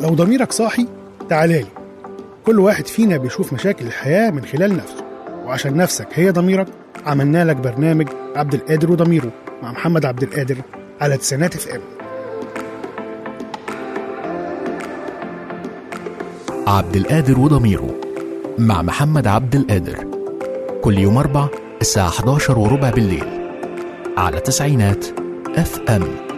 لو ضميرك صاحي تعالالي كل واحد فينا بيشوف مشاكل الحياة من خلال نفسه وعشان نفسك هي ضميرك عملنا لك برنامج عبد القادر وضميره مع محمد عبد القادر على تسعينات اف ام عبد القادر وضميره مع محمد عبد القادر كل يوم أربع الساعة 11 وربع بالليل على تسعينات اف ام